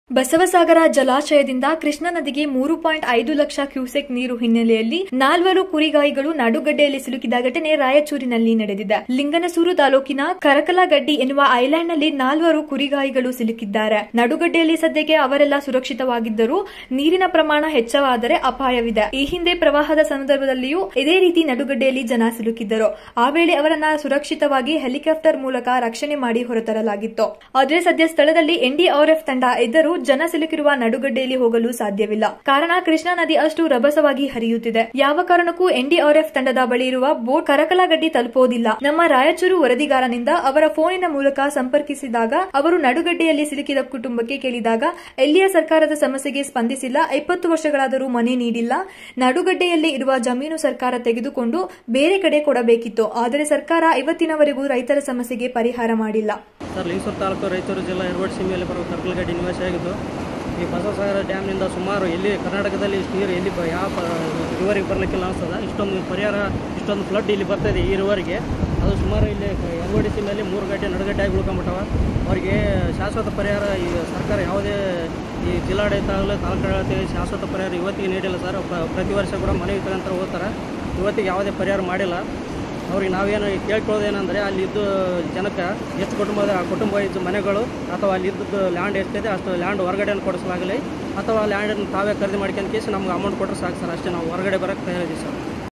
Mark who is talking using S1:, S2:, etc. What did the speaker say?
S1: ಬಸವಸಾಗರ ಜಲಾಶಯದಿಂದ ಕೃಷ್ಣಾ ನದಿಗೆ ಮೂರು ಪಾಯಿಂಟ್ ಐದು ಲಕ್ಷ ಕ್ಯೂಸೆಕ್ ನೀರು ಹಿನ್ನೆಲೆಯಲ್ಲಿ ನಾಲ್ವರು ಕುರಿಗಾಯಿಗಳು ನಡುಗಡ್ಡೆಯಲ್ಲಿ ಸಿಲುಕಿದ ಘಟನೆ ರಾಯಚೂರಿನಲ್ಲಿ ನಡೆದಿದೆ ಲಿಂಗನಸೂರು ತಾಲೂಕಿನ ಕರಕಲಗಡ್ಡಿ ಎನ್ನುವ ಐಲ್ಯಾಂಡ್ನಲ್ಲಿ ನಾಲ್ವರು ಕುರಿಗಾಯಿಗಳು ಸಿಲುಕಿದ್ದಾರೆ ನಡುಗಡ್ಡೆಯಲ್ಲಿ ಸದ್ಯಕ್ಕೆ ಅವರೆಲ್ಲ ಸುರಕ್ಷಿತವಾಗಿದ್ದರೂ ನೀರಿನ ಪ್ರಮಾಣ ಹೆಚ್ಚವಾದರೆ ಅಪಾಯವಿದೆ ಈ ಹಿಂದೆ ಪ್ರವಾಹದ ಸಂದರ್ಭದಲ್ಲಿಯೂ ಇದೇ ರೀತಿ ನಡುಗಡ್ಡೆಯಲ್ಲಿ ಜನ ಸಿಲುಕಿದ್ದರು ಆ ವೇಳೆ ಅವರನ್ನ ಸುರಕ್ಷಿತವಾಗಿ ಹೆಲಿಕಾಪ್ಟರ್ ಮೂಲಕ ರಕ್ಷಣೆ ಮಾಡಿ ಹೊರತರಲಾಗಿತ್ತು ಆದರೆ ಸದ್ಯ ಸ್ಥಳದಲ್ಲಿ ಎನ್ಡಿಆರ್ಎಫ್ ತಂಡ ಇದ್ದರೂ ಜನ ಸಿಲುಕಿರುವ ನಡುಗಡ್ಡೆಯಲ್ಲಿ ಹೋಗಲು ಸಾಧ್ಯವಿಲ್ಲ ಕಾರಣ ಕೃಷ್ಣಾ ನದಿ ಅಷ್ಟು ರಭಸವಾಗಿ ಹರಿಯುತ್ತಿದೆ ಯಾವ ಕಾರಣಕ್ಕೂ ಎನ್ಡಿಆರ್ಎಫ್ ತಂಡದ ಬಳಿ ಇರುವ ಬೋಟ್ ಕರಕಲಗಡ್ಡಿ ತಲುಪೋದಿಲ್ಲ ನಮ್ಮ ರಾಯಚೂರು ವರದಿಗಾರನಿಂದ ಅವರ ಫೋನಿನ ಮೂಲಕ ಸಂಪರ್ಕಿಸಿದಾಗ ಅವರು ನಡುಗಡ್ಡೆಯಲ್ಲಿ ಸಿಲುಕಿದ ಕುಟುಂಬಕ್ಕೆ ಕೇಳಿದಾಗ ಎಲ್ಲಿಯ ಸರ್ಕಾರದ ಸಮಸ್ಯೆಗೆ ಸ್ಪಂದಿಸಿಲ್ಲ ಇಪ್ಪತ್ತು ವರ್ಷಗಳಾದರೂ ಮನೆ ನೀಡಿಲ್ಲ ನಡುಗಡ್ಡೆಯಲ್ಲಿ ಇರುವ ಜಮೀನು ಸರ್ಕಾರ ತೆಗೆದುಕೊಂಡು ಬೇರೆ ಕಡೆ ಕೊಡಬೇಕಿತ್ತು ಆದರೆ ಸರ್ಕಾರ ಇವತ್ತಿನವರೆಗೂ ರೈತರ ಸಮಸ್ಯೆಗೆ ಪರಿಹಾರ ಮಾಡಿಲ್ಲ
S2: ಸರ್ ಲಿಂಗಸೂರು ತಾಲೂಕು ರಾಯಚೂರು ಜಿಲ್ಲಾ ಯರಗೋಡು ಸೀಮೆಯಲ್ಲಿ ಬರುವ ಕರ್ಕಲಗಡ್ಡಿ ನಿವಾಸಿಯಾಗಿದ್ದು ಈ ಬಸವಸಾಗರ ಡ್ಯಾಮ್ನಿಂದ ಸುಮಾರು ಎಲ್ಲಿ ಕರ್ನಾಟಕದಲ್ಲಿ ಇಷ್ಟು ನೀರು ಎಲ್ಲಿ ಬ- ಯಾವ ಪ- ರಿವರಿಗೆ ಬರಲಿಕ್ಕಿಲ್ಲ ಅನ್ಸ್ತದ ಇಷ್ಟೊಂದು ಪರಿಹಾರ ಇಷ್ಟೊಂದು ಫ್ಲಡ್ ಇಲ್ಲಿ ಬರ್ತಾಯಿದೆ ಈ ರಿವರಿಗೆ ಅದು ಸುಮಾರು ಇಲ್ಲಿ ಯರಗೋಡಿ ಸೀಮೆಯಲ್ಲಿ ಮೂರು ಗಡ್ಡೆ ನಡುಗಡ್ಡೆ ಆಗಿ ಉಳ್ಕೊಂಬಿಟ್ಟವ ಅವರಿಗೆ ಶಾಶ್ವತ ಪರಿಹಾರ ಈ ಸರ್ಕಾರ ಯಾವುದೇ ಈ ಜಿಲ್ಲಾಡಳಿತ ಆಗಲಿ ತಾಲೂಕು ಆಡಳಿತ ಶಾಶ್ವತ ಪರಿಹಾರ ಇವತ್ತಿಗೆ ನೀಡಿಲ್ಲ ಸರ್ ಪ್ರ- ಪ್ರತಿ ವರ್ಷ ಕೂಡ ಮನವಿ ತಗೊಂತಾರೆ ಹೋಗ್ತಾರೆ ಇವತ್ತಿಗೆ ಯಾವುದೇ ಪರಿಹಾರ ಮಾಡಿಲ್ಲ ಅವ್ರಿಗೆ ನಾವೇನು ಕೇಳ್ಕೊಳ್ಳೋದೇನೆಂದರೆ ಅಲ್ಲಿದ್ದು ಜನಕ್ಕೆ ಎಷ್ಟು ಕುಟುಂಬ ಇದೆ ಆ ಕುಟುಂಬ ಇದ್ದ ಮನೆಗಳು ಅಥವಾ ಅಲ್ಲಿ ಇದ್ದದ್ದು ಲ್ಯಾಂಡ್ ಎಷ್ಟಿದೆ ಅಷ್ಟು ಲ್ಯಾಂಡ್ ಹೊರಗಡೆಯನ್ನು ಕೊಡಿಸಲಾಗಲಿ ಅಥವಾ ಲ್ಯಾಂಡನ್ನು ತಾವೇ ಖರೀದಿ ಮಾಡ್ಕೊಂಡು ಕೇಸಿ ನಮ್ಗೆ ಅಮೌಂಟ್ ಕೊಟ್ಟರೆ ಸಾಕು ಸರ್ ಅಷ್ಟೇ ನಾವು ಹೊರಗಡೆ ಬರೋಕ್ಕೆ ತಯಾರಿದ್ದೀವಿ ಸರ್